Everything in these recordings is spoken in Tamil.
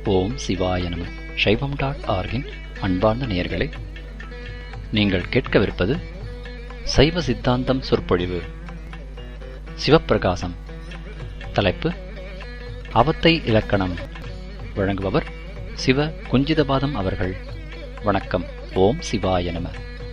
ஓம் சிவாய நம சைவம் டாட் ஆர்கின் அன்பார்ந்த நேயர்களே நீங்கள் கேட்கவிருப்பது சைவ சித்தாந்தம் சொற்பொழிவு சிவப்பிரகாசம் தலைப்பு அவத்தை இலக்கணம் வழங்குபவர் சிவ குஞ்சிதபாதம் அவர்கள் வணக்கம் ஓம் சிவாய நம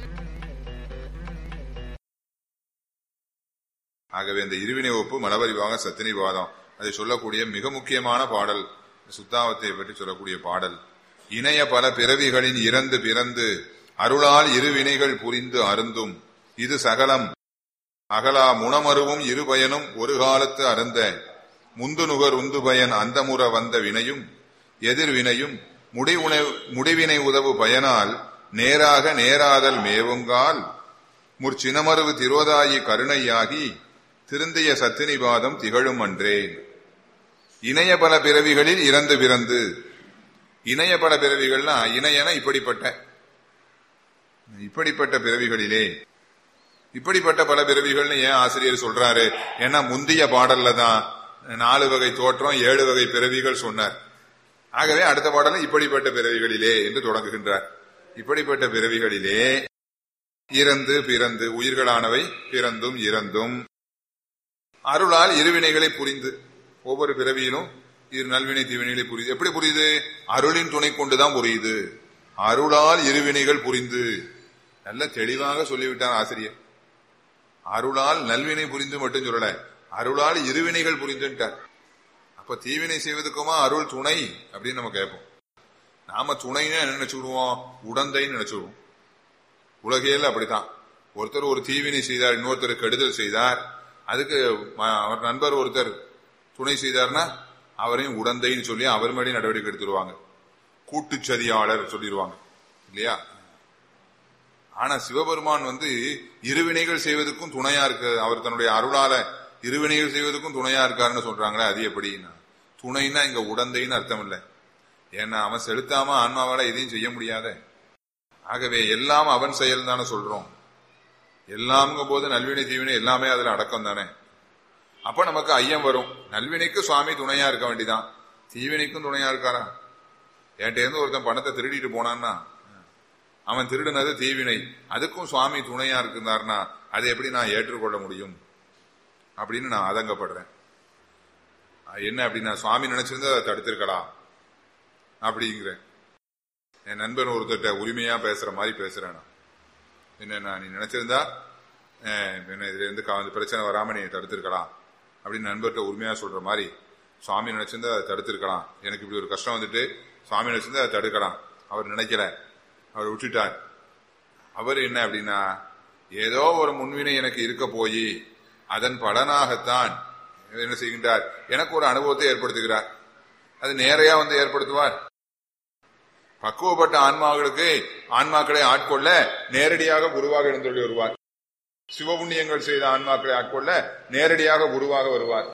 ஆகவே இந்த இருவினை ஒப்பு மலபரிவாக சத்தினிவாதம் அதை சொல்லக்கூடிய மிக முக்கியமான பாடல் சுத்தாவத்தை பற்றி சொல்லக்கூடிய பாடல் இணைய பல பிறவிகளின் இறந்து பிறந்து அருளால் இருவினைகள் புரிந்து அருந்தும் இது சகலம் அகலா முனமருவும் இருபயனும் ஒரு காலத்து அருந்த முந்து நுகர் உந்து பயன் அந்தமுற வந்த வினையும் எதிர்வினையும் முடிவுனை முடிவினை உதவு பயனால் நேராக நேராதல் மேவுங்கால் முற்சினமருவு திரோதாயி கருணையாகி திருந்திய சத்தினிபாதம் திகழும் அன்றே இணைய பல பிறவிகளில் இறந்து பிறந்து இணைய பல பிறவிகள்னா இணையன இப்படிப்பட்ட இப்படிப்பட்ட பிறவிகளிலே இப்படிப்பட்ட பல பிறவிகள்னு ஏன் ஆசிரியர் சொல்றாரு ஏன்னா முந்தைய பாடல்ல தான் நாலு வகை தோற்றம் ஏழு வகை பிறவிகள் சொன்னார் ஆகவே அடுத்த பாடல இப்படிப்பட்ட பிறவிகளிலே என்று தொடங்குகின்றார் இப்படிப்பட்ட பிறவிகளிலே இறந்து பிறந்து உயிர்களானவை பிறந்தும் இறந்தும் அருளால் இருவினைகளை புரிந்து ஒவ்வொரு பிறவியிலும் இரு நல்வினை தீவினைகளை புரியுது எப்படி புரியுது அருளின் துணை கொண்டுதான் புரியுது அருளால் இருவினைகள் புரிந்து நல்ல தெளிவாக சொல்லிவிட்டார் ஆசிரியர் அருளால் நல்வினை புரிந்து மட்டும் சொல்லல அருளால் இருவினைகள் புரிந்துட்டார் அப்ப தீவினை செய்வதற்குமா அருள் துணை அப்படின்னு நம்ம கேட்போம் நாம துணைன்னு என்ன நினைச்சுடுவோம் உடந்தைன்னு நினைச்சுடுவோம் உலகையில் அப்படித்தான் ஒருத்தர் ஒரு தீவினை செய்தார் இன்னொருத்தர் கெடுதல் செய்தார் அதுக்கு அவர் நண்பர் ஒருத்தர் துணை செய்தார்னா அவரையும் உடந்தைன்னு சொல்லி அவர் மேலே நடவடிக்கை எடுத்துருவாங்க கூட்டுச்சதியாளர் சொல்லிடுவாங்க இல்லையா ஆனா சிவபெருமான் வந்து இருவினைகள் செய்வதற்கும் துணையா இருக்கு அவர் தன்னுடைய அருளால இருவினைகள் செய்வதற்கும் துணையா இருக்காருன்னு சொல்றாங்களே அது எப்படின்னா துணைன்னா இங்க உடந்தைன்னு அர்த்தம் இல்லை ஏன்னா அவன் செலுத்தாம ஆன்மாவால எதையும் செய்ய முடியாத ஆகவே எல்லாம் அவன் செயல் தானே சொல்றோம் எல்லாம்ங்கும் போது நல்வினை தீவினை எல்லாமே அதுல அடக்கம் தானே அப்ப நமக்கு ஐயம் வரும் நல்வினைக்கு சுவாமி துணையா இருக்க வேண்டிதான் தீவினைக்கும் துணையா இருக்காரா என்கிட்ட இருந்து ஒருத்தன் பணத்தை திருடிட்டு போனான்னா அவன் திருடினது தீவினை அதுக்கும் சுவாமி துணையா இருக்குந்தாருன்னா அதை எப்படி நான் ஏற்றுக்கொள்ள முடியும் அப்படின்னு நான் அதங்கப்படுறேன் என்ன அப்படின்னா சுவாமி நினைச்சிருந்தா அதை தடுத்திருக்கலாம் அப்படிங்கிறேன் என் நண்பன் ஒருத்தட்ட உரிமையா பேசுற மாதிரி பேசுறேன் நான் என்னன்னா நீ நினைச்சிருந்தா என்ன இதுல இருந்து பிரச்சனை வராம நீ தடுத்திருக்கலாம் அப்படின்னு நண்பர்கிட்ட உரிமையா சொல்ற மாதிரி சுவாமி நினைச்சிருந்தா அதை தடுத்திருக்கலாம் எனக்கு இப்படி ஒரு கஷ்டம் வந்துட்டு சுவாமி நினைச்சிருந்தா அதை தடுக்கலாம் அவர் நினைக்கல அவர் விட்டுட்டார் அவர் என்ன அப்படின்னா ஏதோ ஒரு முன்வினை எனக்கு இருக்க போய் அதன் பலனாகத்தான் என்ன செய்கின்றார் எனக்கு ஒரு அனுபவத்தை ஏற்படுத்துகிறார் அது நேரையா வந்து ஏற்படுத்துவார் பக்குவப்பட்ட ஆன்மாக்களுக்கு ஆன்மாக்களை ஆட்கொள்ள நேரடியாக குருவாக எழுந்தொழி வருவார் சிவபுண்ணியங்கள் செய்த ஆன்மாக்களை ஆட்கொள்ள நேரடியாக குருவாக வருவார்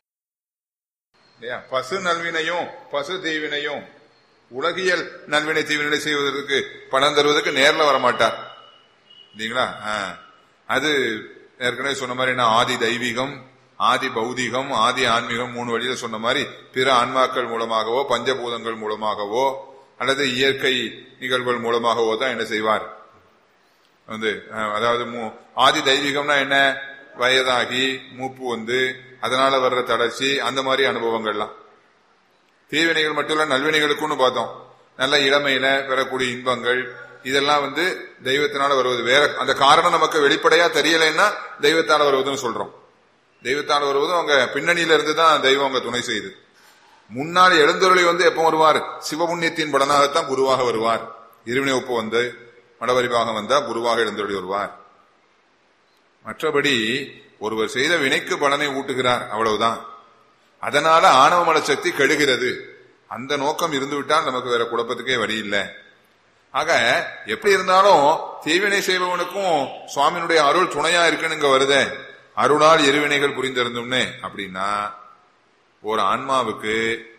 பசு நல்வினையும் பசு தீவினையும் உலகியல் நல்வினை தீவினை செய்வதற்கு பணம் தருவதற்கு நேரில் வரமாட்டார் இல்லைங்களா அது ஏற்கனவே சொன்ன மாதிரி நான் ஆதி தெய்வீகம் ஆதி பௌதிகம் ஆதி ஆன்மீகம் மூணு வழியில சொன்ன மாதிரி பிற ஆன்மாக்கள் மூலமாகவோ பஞ்சபூதங்கள் மூலமாகவோ அல்லது இயற்கை நிகழ்வுகள் மூலமாகவோ தான் என்ன செய்வார் வந்து அதாவது ஆதி தெய்வீகம்னா என்ன வயதாகி மூப்பு வந்து அதனால வர்ற தளர்ச்சி அந்த மாதிரி அனுபவங்கள்லாம் தீவினைகள் மட்டும் இல்ல நல்வினைகளுக்குன்னு பார்த்தோம் நல்ல இளமையில பெறக்கூடிய இன்பங்கள் இதெல்லாம் வந்து தெய்வத்தினால வருவது வேற அந்த காரணம் நமக்கு வெளிப்படையா தெரியலைன்னா தெய்வத்தால வருவதுன்னு சொல்றோம் தெய்வத்தால் வருவதும் அவங்க பின்னணியில இருந்து தான் தெய்வம் அவங்க துணை செய்யுது முன்னாள் எழுந்தொருளி வந்து எப்போ வருவார் சிவபுண்ணியத்தின் பலனாகத்தான் குருவாக வருவார் இருவினை ஒப்பு வந்து மடவரிவாக வந்தா குருவாக எழுந்தொழி வருவார் மற்றபடி ஒருவர் செய்த வினைக்கு பலனை ஊட்டுகிறார் அவ்வளவுதான் அதனால ஆணவ மல சக்தி கெடுகிறது அந்த நோக்கம் இருந்துவிட்டால் நமக்கு வேற குழப்பத்துக்கே வழி இல்லை ஆக எப்படி இருந்தாலும் தீவினை செய்பவனுக்கும் சுவாமியினுடைய அருள் துணையா இருக்குன்னு இங்க வருதே அருளால் எருவினைகள் புரிந்திருந்தோம்னு அப்படின்னா ஒரு ஆன்மாவுக்கு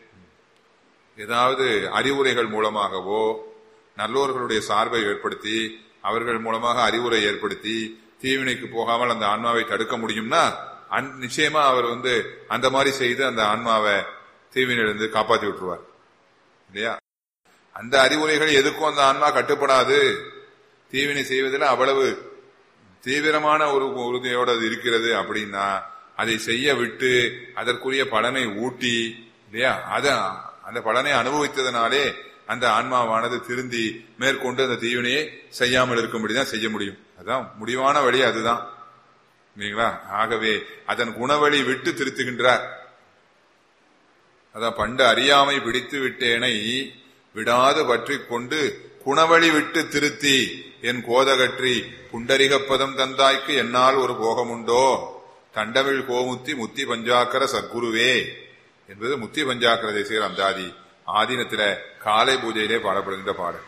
ஏதாவது அறிவுரைகள் மூலமாகவோ நல்லோர்களுடைய சார்பை ஏற்படுத்தி அவர்கள் மூலமாக அறிவுரை ஏற்படுத்தி தீவினைக்கு போகாமல் அந்த ஆன்மாவை தடுக்க முடியும்னா நிச்சயமா அவர் வந்து அந்த மாதிரி செய்து அந்த ஆன்மாவை தீவினிலிருந்து காப்பாத்தி விட்டுருவார் இல்லையா அந்த அறிவுரைகள் எதுக்கும் அந்த ஆன்மா கட்டுப்படாது தீவினை செய்வதில் அவ்வளவு தீவிரமான ஒரு உறுதியோடு அது இருக்கிறது அப்படின்னா அதை செய்ய விட்டு அதற்குரிய பலனை ஊட்டி இல்லையா அத அந்த பலனை அனுபவித்ததனாலே அந்த ஆன்மாவானது திருந்தி மேற்கொண்டு அந்த தீவினையை செய்யாமல் இருக்கும்படிதான் செய்ய முடியும் அதான் முடிவான வழி அதுதான் இல்லைங்களா ஆகவே அதன் குணவழி விட்டு திருத்துகின்றார் அதான் பண்டு அறியாமை பிடித்து விட்டேனை விடாது பற்றி கொண்டு குணவழி விட்டு திருத்தி என் கோதகற்றி புண்டரிகப்பதம் தந்தாய்க்கு என்னால் ஒரு போகமுண்டோ தண்டமிழ் கோமுத்தி முத்தி பஞ்சாக்கர சத்குருவே என்பது முத்தி பஞ்சாக்கர தேசிகர் அந்தாதி ஆதீனத்தில காலை பூஜையிலே பாடப்படுகின்ற பாடல்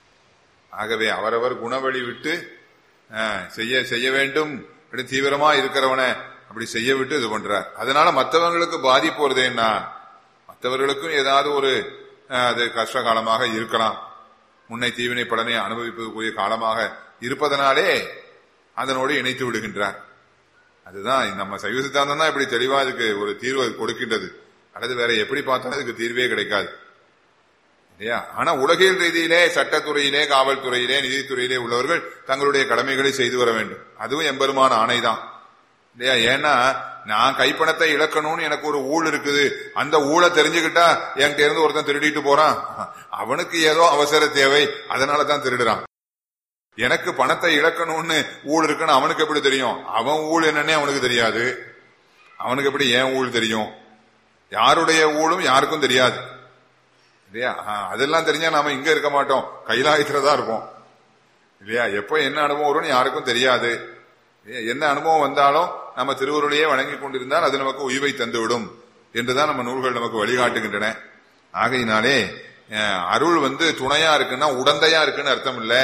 ஆகவே அவரவர் குணவழி விட்டு அஹ், செய்ய செய்ய வேண்டும் அப்படி தீவிரமா இருக்கிறவனை அப்படி செய்ய விட்டு இது பண்றார் அதனால மற்றவங்களுக்கு பாதிப்பு வருதேன்னா மற்றவர்களுக்கும் ஏதாவது ஒரு அஹ், அது கஷ்ட காலமாக இருக்கலாம் முன்னை தீவினை பலனை அனுபவிப்பதற்குரிய காலமாக இருப்பதனாலே அதனோடு இணைத்து விடுகின்றார் அதுதான் நம்ம சைவ சித்தாந்தம் தான் இப்படி தெளிவா இதுக்கு ஒரு தீர்வு கொடுக்கின்றது அல்லது வேற எப்படி பார்த்தாலும் இதுக்கு தீர்வே கிடைக்காது இல்லையா ஆனா உலகியல் ரீதியிலே சட்டத்துறையிலே காவல்துறையிலே நீதித்துறையிலே உள்ளவர்கள் தங்களுடைய கடமைகளை செய்து வர வேண்டும் அதுவும் எம்பெருமான ஆணைதான் இல்லையா ஏன்னா நான் கைப்பணத்தை இழக்கணும்னு எனக்கு ஒரு ஊழ் இருக்குது அந்த ஊழை தெரிஞ்சுக்கிட்டா என்கிட்ட இருந்து ஒருத்தன் திருடிட்டு போறான் அவனுக்கு ஏதோ அவசர தேவை அதனால தான் திருடுறான் எனக்கு பணத்தை இழக்கணும்னு ஊழ் இருக்குன்னு அவனுக்கு எப்படி தெரியும் அவன் ஊழ் என்னன்னே அவனுக்கு தெரியாது அவனுக்கு எப்படி ஏன் ஊழ் தெரியும் யாருடைய ஊழும் யாருக்கும் தெரியாது இல்லையா ஆ, அதெல்லாம் தெரிஞ்சா நாம இங்க இருக்க மாட்டோம் கைலாயத்துல தான் இருப்போம் இல்லையா எப்ப என்ன அனுபவம் வரும்னு யாருக்கும் தெரியாது இல்லையா? என்ன அனுபவம் வந்தாலும் நம்ம திருவருளையே வணங்கி கொண்டிருந்தால் அது நமக்கு உய்வை தந்துவிடும் என்றுதான் நம்ம நூல்கள் நமக்கு வழிகாட்டுகின்றன ஆகையினாலே அஹ், அருள் வந்து துணையா இருக்குன்னா உடந்தையா இருக்குன்னு அர்த்தம் இல்ல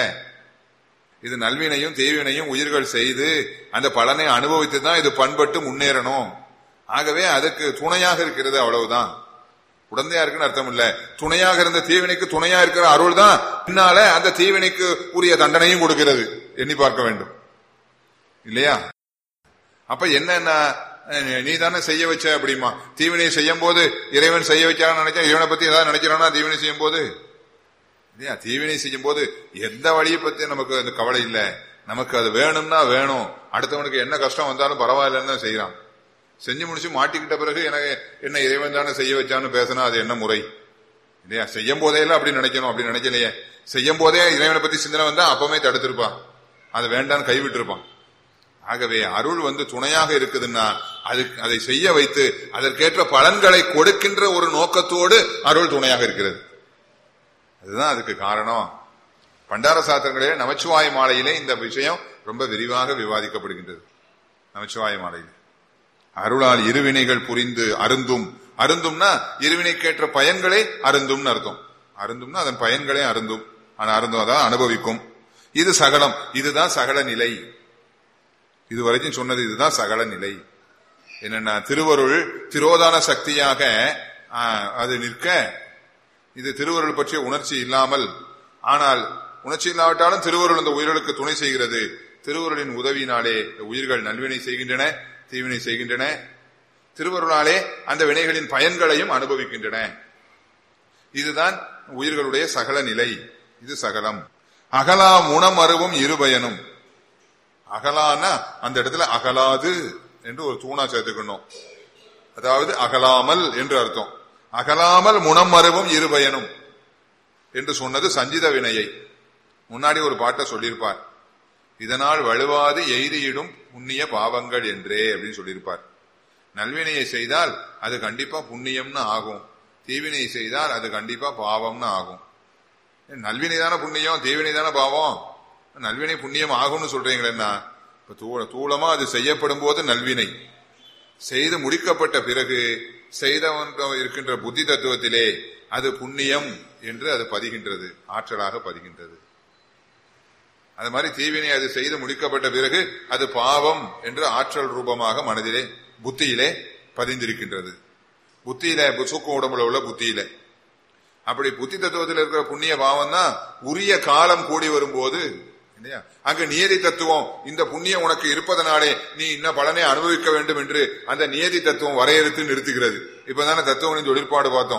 இது நல்வினையும் தீவினையும் உயிர்கள் செய்து அந்த பலனை அனுபவித்து தான் இது பண்பட்டு முன்னேறணும் ஆகவே அதுக்கு துணையாக இருக்கிறது அவ்வளவுதான் உடந்தையா இருக்குன்னு அர்த்தம் இல்ல துணையாக இருந்த தீவினைக்கு துணையா இருக்கிற அருள் தான் பின்னால அந்த தீவினைக்கு உரிய தண்டனையும் கொடுக்கிறது எண்ணி பார்க்க வேண்டும் இல்லையா அப்ப என்னென்ன நீ தானே செய்ய வச்ச அப்படிமா தீவினை செய்யும் போது இறைவன் செய்ய வைக்கிறான்னு நினைச்சா இறைவனை பத்தி ஏதாவது நினைக்கிறானா தீவினை செய்யும் போது இல்லையா தீவினை செய்யும் போது எந்த வழியை பத்தி நமக்கு அந்த கவலை இல்ல நமக்கு அது வேணும்னா வேணும் அடுத்தவனுக்கு என்ன கஷ்டம் வந்தாலும் பரவாயில்லன்னு தான் செய்யறான் செஞ்சு முடிச்சு மாட்டிக்கிட்ட பிறகு எனக்கு என்ன இறைவன் தானே செய்ய வச்சான்னு பேசினா அது என்ன முறை இல்லையா செய்யும் போதேல அப்படி நினைக்கணும் அப்படி நினைக்கலையே செய்யும் போதே இறைவனை பத்தி சிந்தனை வந்தா அப்பவே தடுத்திருப்பான் அதை வேண்டான்னு கைவிட்டு இருப்பான் ஆகவே அருள் வந்து துணையாக இருக்குதுன்னா அது அதை செய்ய வைத்து அதற்கேற்ற பலன்களை கொடுக்கின்ற ஒரு நோக்கத்தோடு அருள் துணையாக இருக்கிறது அதுதான் அதுக்கு காரணம் பண்டார சாத்திரங்களிலே நமச்சிவாய மாலையிலே இந்த விஷயம் ரொம்ப விரிவாக விவாதிக்கப்படுகின்றது நமச்சிவாய மாலையில் அருளால் இருவினைகள் புரிந்து அருந்தும் அருந்தும்னா இருவினைக்கேற்ற பயன்களை அருந்தும்னு அர்த்தம் அருந்தும்னா அதன் பயன்களே அருந்தும் ஆனா அருந்தும் அதான் அனுபவிக்கும் இது சகலம் இதுதான் சகல நிலை இதுவரைக்கும் சொன்னது இதுதான் சகல நிலை என்னன்னா திருவருள் திரோதான சக்தியாக ஆ, அது நிற்க இது திருவருள் பற்றிய உணர்ச்சி இல்லாமல் ஆனால் உணர்ச்சி இல்லாவிட்டாலும் திருவருள் அந்த உயிர்களுக்கு துணை செய்கிறது திருவருளின் உதவியினாலே இந்த உயிர்கள் நல்வினை செய்கின்றன தீவினை செய்கின்றன திருவருளாலே அந்த வினைகளின் பயன்களையும் அனுபவிக்கின்றன இதுதான் உயிர்களுடைய சகல நிலை இது சகலம் அகலா முனம் அருவும் இருபயனும் அகலான்னா அந்த இடத்துல அகலாது என்று ஒரு தூணா சேர்த்துக்கணும் அதாவது அகலாமல் என்று அர்த்தம் அகலாமல் முனம் மருவும் இருபயனும் என்று சொன்னது சஞ்சித வினையை முன்னாடி ஒரு பாட்டை சொல்லியிருப்பார் இதனால் வலுவாது எய்தியிடும் புண்ணிய பாவங்கள் என்றே அப்படின்னு சொல்லியிருப்பார் நல்வினையை செய்தால் அது கண்டிப்பா புண்ணியம்னு ஆகும் தீவினையை செய்தால் அது கண்டிப்பா பாவம்னு ஆகும் ஏன் நல்வினை தானே புண்ணியம் தீவினை தானே பாவம் நல்வினை புண்ணியம் ஆகும்னு சொல்றீங்களேன்னா இப்ப தூள தூளமா அது செய்யப்படும் போது நல்வினை செய்து முடிக்கப்பட்ட பிறகு செய்தவன் இருக்கின்ற புத்தி தத்துவத்திலே அது புண்ணியம் என்று அது பதிகின்றது ஆற்றலாக பதிகின்றது அது மாதிரி தீவினை அது செய்து முடிக்கப்பட்ட பிறகு அது பாவம் என்று ஆற்றல் ரூபமாக மனதிலே புத்தியிலே பதிந்திருக்கின்றது புத்தியில சுக்கு உடம்புல உள்ள புத்தியில அப்படி புத்தி தத்துவத்தில் இருக்கிற புண்ணிய பாவம் தான் உரிய காலம் கூடி வரும்போது இல்லையா அங்க நியதி தத்துவம் இந்த புண்ணியம் உனக்கு இருப்பதனாலே நீ இன்ன பலனை அனுபவிக்க வேண்டும் என்று அந்த நியதி தத்துவம் வரையறுத்து நிறுத்துகிறது இப்பதானே தத்துவங்களின் தொழிற்பாடு பார்த்தோம்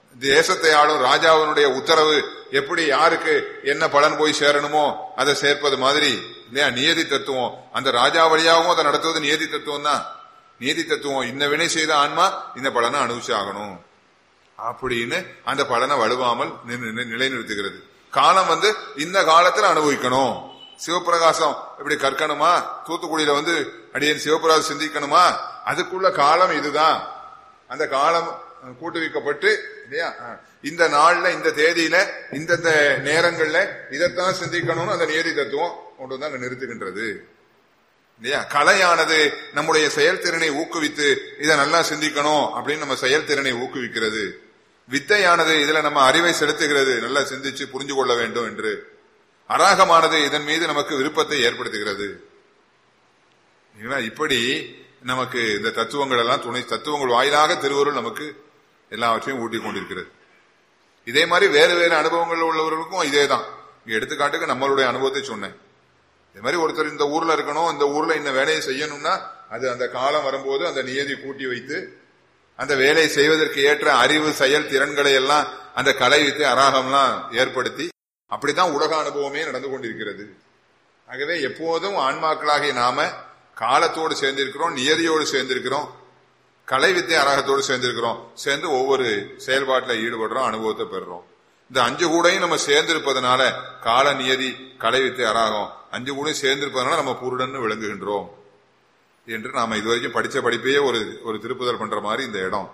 தேசத்தை ஆளும் ராஜாவினுடைய உத்தரவு எப்படி யாருக்கு என்ன பலன் போய் சேரணுமோ அதை சேர்ப்பது மாதிரி இல்லையா நியதி தத்துவம் அந்த ராஜா வழியாகவும் அதை நடத்துவது நியதி தத்துவம் தான் நீதி தத்துவம் இந்த வினை செய்த ஆன்மா இந்த பலனை அனுபவிச்சு ஆகணும் அப்படின்னு அந்த பலனை வலுவாமல் நின்னு- நின்னு- நிலைநிறுத்துகிறது காலம் வந்து இந்த காலத்துல அனுபவிக்கணும் சிவபிரகாசம் இப்படி கற்கணுமா தூத்துக்குடியில வந்து அடியேன் சிவபிரகாசம் சிந்திக்கணுமா அதுக்குள்ள காலம் இதுதான் அந்த காலம் அஹ், கூட்டுவிக்கப்பட்டு இல்லையா அஹ், இந்த நாள்ல இந்த தேதியில இந்தந்த நேரங்கள்ல இதைத்தான் சிந்திக்கணும்னு அந்த நியதி தத்துவம் கொண்டு வந்து அங்க நிறுத்துகின்றது இல்லையா கலையானது நம்முடைய செயல்திறனை ஊக்குவித்து இதை நல்லா சிந்திக்கணும் அப்படின்னு நம்ம செயல்திறனை ஊக்குவிக்கிறது வித்தையானது இதுல நம்ம அறிவை செலுத்துகிறது நல்லா சிந்திச்சு புரிஞ்சு கொள்ள வேண்டும் என்று அராகமானது இதன் மீது நமக்கு விருப்பத்தை ஏற்படுத்துகிறது இல்லைங்களா? இப்படி நமக்கு இந்த தத்துவங்கள் எல்லாம் துணை தத்துவங்கள் வாயிலாக திருவருள் நமக்கு எல்லாவற்றையும் ஊட்டிக் கொண்டிருக்கிறது இதே மாதிரி வேறு வேறு அனுபவங்கள் உள்ளவர்களுக்கும் இதே தான் இங்க எடுத்துக்காட்டுக்கு நம்மளுடைய அனுபவத்தை சொன்னேன் இதே மாதிரி ஒருத்தர் இந்த ஊர்ல இருக்கணும் இந்த ஊர்ல இந்த வேலையை செய்யணும்னா அது அந்த காலம் வரும்போது அந்த நியதி கூட்டி வைத்து அந்த வேலையை செய்வதற்கு ஏற்ற அறிவு செயல் திறன்களை எல்லாம் அந்த கலை வித்து அராகம்லாம் ஏற்படுத்தி அப்படித்தான் உலக அனுபவமே நடந்து கொண்டிருக்கிறது ஆகவே எப்போதும் ஆன்மாக்களாகிய நாம காலத்தோடு சேர்ந்திருக்கிறோம் நியதியோடு சேர்ந்திருக்கிறோம் கலை வித்தை அராகத்தோடு சேர்ந்திருக்கிறோம் சேர்ந்து ஒவ்வொரு செயல்பாட்டில் ஈடுபடுறோம் அனுபவத்தை பெறுறோம் இந்த அஞ்சு கூடையும் நம்ம சேர்ந்திருப்பதனால கால நியதி கலை வித்தை அராகம் அஞ்சு கூடையும் சேர்ந்திருப்பதனால நம்ம பூருடன்னு விளங்குகின்றோம் என்று நாம இதுவரைக்கும் படிச்ச படிப்பையே ஒரு ஒரு திருப்புதல் பண்ற மாதிரி இந்த இடம்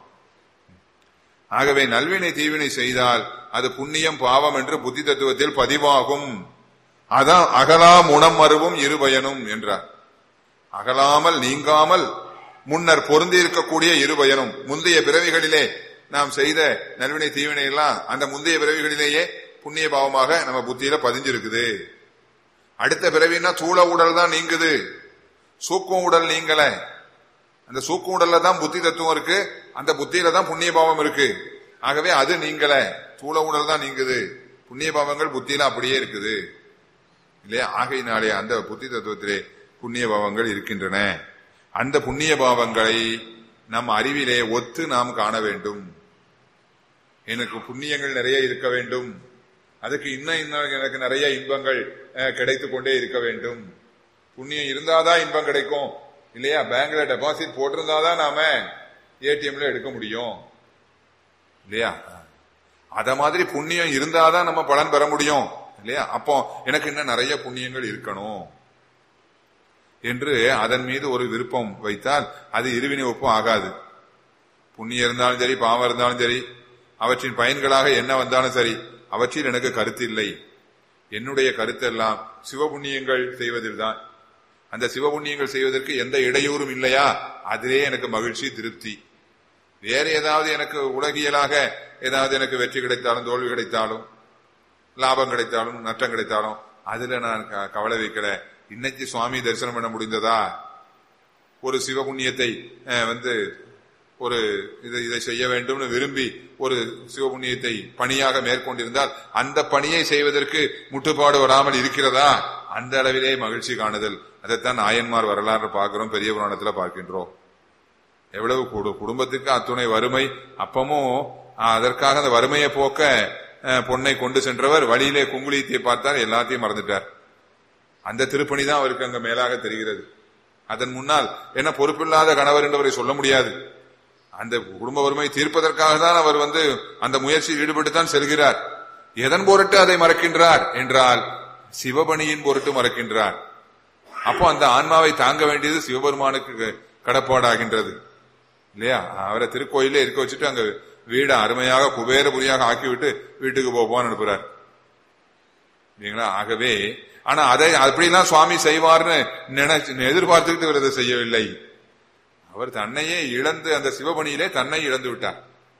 ஆகவே நல்வினை தீவினை செய்தால் அது புண்ணியம் பாவம் என்று புத்தி தத்துவத்தில் பதிவாகும் அதான் அகலாம் உணம் மறுவும் இருபயனும் என்றார் அகலாமல் நீங்காமல் முன்னர் பொருந்தி இருக்கக்கூடிய இருபயனும் முந்தைய பிறவிகளிலே நாம் செய்த நல்வினை தீவினை எல்லாம் அந்த முந்தைய பிறவிகளிலேயே புண்ணிய பாவமாக நம்ம புத்தியில பதிஞ்சிருக்குது அடுத்த பிறவின்னா தூள உடல் தான் நீங்குது சூக்கும் உடல் நீங்கல அந்த சூக்கும் உடல்ல தான் புத்தி தத்துவம் இருக்கு அந்த புத்தியில தான் புண்ணிய பாவம் இருக்கு ஆகவே அது நீங்கல தூள உடல் தான் நீங்குது புண்ணிய பாவங்கள் புத்தியில அப்படியே இருக்குது இல்லையா ஆகையினாலே அந்த புத்தி தத்துவத்திலே புண்ணிய பாவங்கள் இருக்கின்றன அந்த புண்ணிய பாவங்களை நம் அறிவிலே ஒத்து நாம் காண வேண்டும் எனக்கு புண்ணியங்கள் நிறைய இருக்க வேண்டும் அதுக்கு இன்னும் இன்னும் எனக்கு நிறைய இன்பங்கள் அஹ், கிடைத்துக் கொண்டே இருக்க வேண்டும் புண்ணியம் இருந்தாதான் இன்பம் கிடைக்கும் இல்லையா பேங்க்ல டெபாசிட் போட்டிருந்தாதான் நாம ஏடிஎம்ல எடுக்க முடியும் இல்லையா அத மாதிரி புண்ணியம் இருந்தாதான் நம்ம பலன் பெற முடியும் இல்லையா அப்போ எனக்கு இன்னும் நிறைய புண்ணியங்கள் இருக்கணும் என்று அதன் மீது ஒரு விருப்பம் வைத்தால் அது இருவினை ஒப்பும் ஆகாது புண்ணியம் இருந்தாலும் சரி பாவம் இருந்தாலும் சரி அவற்றின் பயன்களாக என்ன வந்தாலும் சரி அவற்றில் எனக்கு கருத்து இல்லை என்னுடைய கருத்தெல்லாம் சிவபுண்ணியங்கள் செய்வதில்தான் அந்த சிவபுண்ணியங்கள் செய்வதற்கு எந்த இடையூறும் இல்லையா அதிலே எனக்கு மகிழ்ச்சி திருப்தி வேற ஏதாவது எனக்கு உலகியலாக ஏதாவது எனக்கு வெற்றி கிடைத்தாலும் தோல்வி கிடைத்தாலும் லாபம் கிடைத்தாலும் நஷ்டம் கிடைத்தாலும் அதுல நான் க- கவலை வைக்கல இன்னைக்கு சுவாமி தரிசனம் பண்ண முடிந்ததா ஒரு சிவபுண்ணியத்தை அஹ், வந்து ஒரு இதை இதை செய்ய வேண்டும்னு விரும்பி ஒரு சிவபுண்ணியத்தை பணியாக மேற்கொண்டிருந்தால் அந்த பணியை செய்வதற்கு முட்டுப்பாடு வராமல் இருக்கிறதா அந்த அளவிலே மகிழ்ச்சி காணுதல் அதைத்தான் நாயன்மார் வரலாறு பார்க்கிறோம் பெரிய புராணத்துல பார்க்கின்றோம் எவ்வளவு குடு- குடும்பத்துக்கு அத்துணை வறுமை அப்பமும் ஆஹ், அதற்காக அந்த வறுமையை போக்க அஹ், பொன்னை கொண்டு சென்றவர் வழியிலே குங்குளியத்தை பார்த்தார் எல்லாத்தையும் மறந்துட்டார் அந்த திருப்பணி தான் அவருக்கு அங்க மேலாக தெரிகிறது அதன் முன்னால் என்ன பொறுப்பில்லாத கணவர் என்று அவரை சொல்ல முடியாது அந்த குடும்ப வறுமை தீர்ப்பதற்காக தான் அவர் வந்து அந்த முயற்சியில் ஈடுபட்டு தான் செல்கிறார் எதன் பொருட்டு அதை மறக்கின்றார் என்றால் சிவபணியின் பொருட்டு மறக்கின்றார் அப்போ அந்த ஆன்மாவை தாங்க வேண்டியது சிவபெருமானுக்கு கடப்பாடாகின்றது இல்லையா அவரை திருக்கோயிலே இருக்க வச்சுட்டு அங்க வீடை அருமையாக குபேரபுரியாக ஆக்கிவிட்டு வீட்டுக்கு போப்பான்னு அனுப்புறார் இல்லைங்களா ஆகவே ஆனா அதை அப்படிலாம் சுவாமி செய்வார்னு நினைச்சு எதிர்பார்த்துக்கிட்டு இவர் அதை செய்யவில்லை அவர் தன்னையே இழந்து அந்த சிவபணியிலே தன்னை இழந்து விட்டார்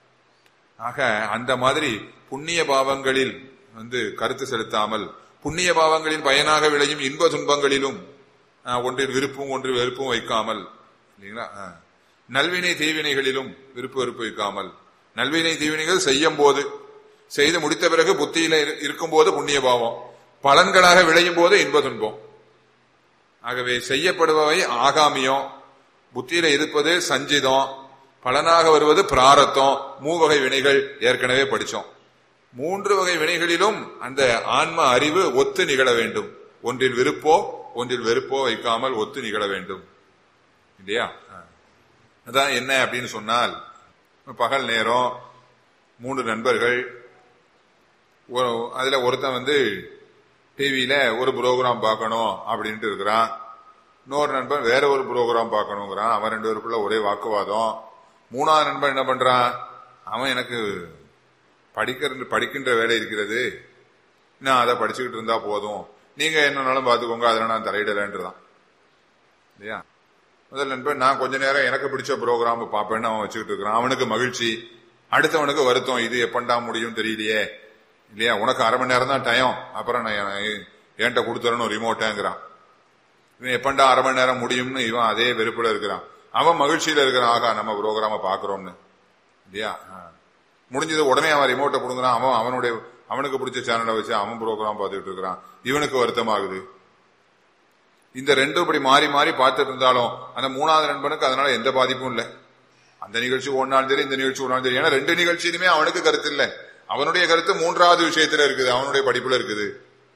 ஆக அந்த மாதிரி புண்ணிய பாவங்களில் வந்து கருத்து செலுத்தாமல் புண்ணிய பாவங்களின் பயனாக விளையும் இன்ப துன்பங்களிலும் ஆஹ், ஒன்றில் விருப்பும் ஒன்றில் வெறுப்பும் வைக்காமல் இல்லைங்களா ஆஹ். நல்வினை தீவினைகளிலும் விருப்பு வெறுப்பு வைக்காமல் நல்வினை தீவினைகள் செய்யும் போது செய்து முடித்த பிறகு புத்தியில இரு- இருக்கும்போது புண்ணிய பாவம் பலன்களாக விளையும் போது இன்ப துன்பம் ஆகவே செய்யப்படுபவை ஆகாமியம் புத்தியில இருப்பது சஞ்சிதம் பலனாக வருவது பிராரத்தம் மூவகை வினைகள் ஏற்கனவே படிச்சோம் மூன்று வகை வினைகளிலும் அந்த ஆன்ம அறிவு ஒத்து நிகழ வேண்டும் ஒன்றில் விருப்போ ஒன்றில் வெறுப்போ வைக்காமல் ஒத்து நிகழ வேண்டும் இல்லையா அதான் என்ன அப்படின்னு சொன்னால் பகல் நேரம் மூன்று நண்பர்கள் ஒரு- அதுல ஒருத்தன் வந்து டிவியில ஒரு ப்ரோக்ராம் பார்க்கணும் அப்படின்ட்டு இருக்கிறான் இன்னொரு நண்பன் வேற ஒரு ப்ரோக்ராம் பார்க்கணுங்கிறான் அவன் ரெண்டு பேருக்குள்ள ஒரே வாக்குவாதம் மூணாவது நண்பன் என்ன பண்றான் அவன் எனக்கு படிக்கிற படிக்கின்ற வேலை இருக்கிறது நான் அதை படிச்சுக்கிட்டு இருந்தா போதும் நீங்க என்னன்னாலும் பாத்துக்கோங்க அதில் நான் தலையிடலன்றதான் இல்லையா முதல் நண்பன் நான் கொஞ்ச நேரம் எனக்கு பிடிச்ச ப்ரோக்ராம் பார்ப்பேன்னு அவன் வச்சுக்கிட்டு இருக்கிறான் அவனுக்கு மகிழ்ச்சி அடுத்தவனுக்கு வருத்தம் இது எப்பண்டா முடியும் தெரியலையே இல்லையா உனக்கு அரை மணி நேரம் தான் டயம் அப்புறம் நான் என்- என்கிட்ட கொடுத்துறணும் ரிமோட்டேங்கிறான் இவன் எப்பண்டா அரை மணி நேரம் முடியும்னு இவன் அதே வெறுப்புல இருக்கிறான் அவன் மகிழ்ச்சியில இருக்கிறான் ஆகா நம்ம ப்ரோக்ராம பாக்குறோம்னு இல்லையா ஆ. முடிஞ்சது உடனே அவன் ரிமோட்டை கொடுக்குறான் அவன் அவனுடைய அவனுக்கு பிடிச்ச சேனலை வச்சு அவன் ப்ரோக்ராம் பார்த்துட்டு இருக்கிறான் இவனுக்கு வருத்தமாகுது இந்த ரெண்டும் இப்படி மாறி மாறி பார்த்துட்டு இருந்தாலும் அந்த மூணாவது நண்பனுக்கு அதனால எந்த பாதிப்பும் இல்லை அந்த நிகழ்ச்சி ஒன்னாலும் சரி இந்த நிகழ்ச்சி ஒன்னாலும் சரி ஏன்னா ரெண்டு நிகழ்ச்சியிலுமே அவனுக்கு கருத்து இல்லை அவனுடைய கருத்து மூன்றாவது விஷயத்துல இருக்குது அவனுடைய படிப்புல இருக்குது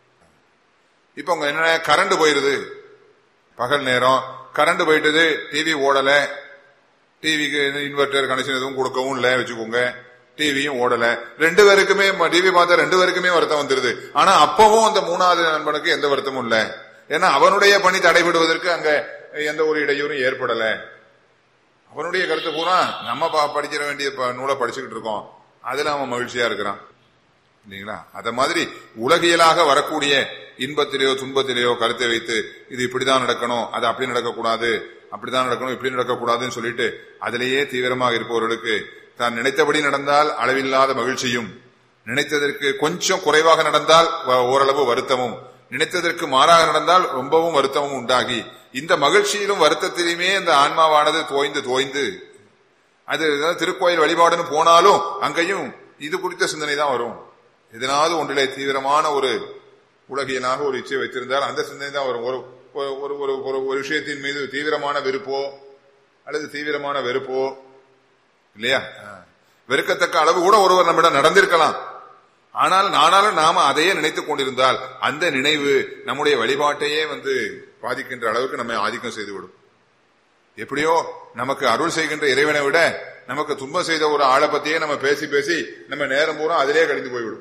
இப்ப உங்க என்ன கரண்ட் போயிருது பகல் நேரம் கரண்ட் போயிட்டது டிவி ஓடல டிவிக்கு இன்வெர்டர் கனெக்ஷன் எதுவும் கொடுக்கவும் இல்லை வச்சுக்கோங்க டிவியும் ஓடல ரெண்டு பேருக்குமே டிவி பார்த்தா ரெண்டு பேருக்குமே வருத்தம் வந்துருது ஆனா அப்பவும் அந்த மூணாவது நண்பனுக்கு எந்த வருத்தமும் இல்லை ஏன்னா அவனுடைய பணி தடைபடுவதற்கு அங்க எந்த ஒரு இடையூறும் ஏற்படல அவனுடைய கருத்து பூரா நம்ம ப- படிக்கிற வேண்டிய ப- நூலை படிச்சுக்கிட்டு இருக்கோம் அதுல அவன் மகிழ்ச்சியா இருக்கிறான் இல்லைங்களா அத மாதிரி உலகியலாக வரக்கூடிய இன்பத்திலேயோ துன்பத்திலேயோ கருத்தை வைத்து இது இப்படிதான் நடக்கணும் அது அப்படி நடக்கக்கூடாது அப்படிதான் நடக்கணும் இப்படி நடக்கக்கூடாதுன்னு சொல்லிட்டு அதிலேயே தீவிரமாக இருப்பவர்களுக்கு தான் நினைத்தபடி நடந்தால் அளவில்லாத மகிழ்ச்சியும் நினைத்ததற்கு கொஞ்சம் குறைவாக நடந்தால் வ- ஓரளவு வருத்தமும் நினைத்ததற்கு மாறாக நடந்தால் ரொம்பவும் வருத்தமும் உண்டாகி இந்த மகிழ்ச்சியிலும் வருத்தத்திலுமே இந்த ஆன்மாவானது தோய்ந்து தோய்ந்து அது ஏதாவது திருக்கோயில் வழிபாடுன்னு போனாலும் அங்கேயும் இது குறித்த சிந்தனை தான் வரும் எதனாவது ஒன்றிலே தீவிரமான ஒரு உலகியனாக ஒரு இச்சை வைத்திருந்தால் அந்த சிந்தனை தான் வரும் ஒரு ஒரு ஒரு ஒரு ஒரு ஒரு விஷயத்தின் மீது தீவிரமான வெறுப்போ அல்லது தீவிரமான வெறுப்போ இல்லையா ஆ. வெறுக்கத்தக்க அளவு கூட ஒருவர் நம்மிடம் நடந்திருக்கலாம் ஆனால் நானாலும் நாம அதையே நினைத்துக் கொண்டிருந்தால் அந்த நினைவு நம்முடைய வழிபாட்டையே வந்து பாதிக்கின்ற அளவுக்கு நம்மை ஆதிக்கம் செய்துவிடும் எப்படியோ நமக்கு அருள் செய்கின்ற இறைவனை விட நமக்கு துன்பம் செய்த ஒரு ஆளை பத்தியே நம்ம பேசி பேசி நம்ம நேரம் பூரா அதிலே கழிந்து போய்விடும்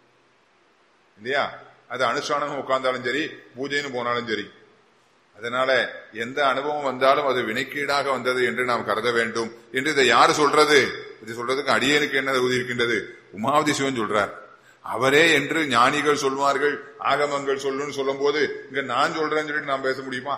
இல்லையா அது அனுஷ்டானம் உட்கார்ந்தாலும் சரி பூஜைன்னு போனாலும் சரி அதனால எந்த அனுபவம் வந்தாலும் அது வினைக்கீடாக வந்தது என்று நாம் கருத வேண்டும் என்று இதை யாரு சொல்றது இது சொல்றதுக்கு அடியனுக்கு என்ன தகுதி இருக்கின்றது உமாவதி சிவன் சொல்றார் அவரே என்று ஞானிகள் சொல்வார்கள் ஆகமங்கள் சொல்லுன்னு சொல்லும் போது இங்க நான் சொல்றேன்னு சொல்லிட்டு நான் பேச முடியுமா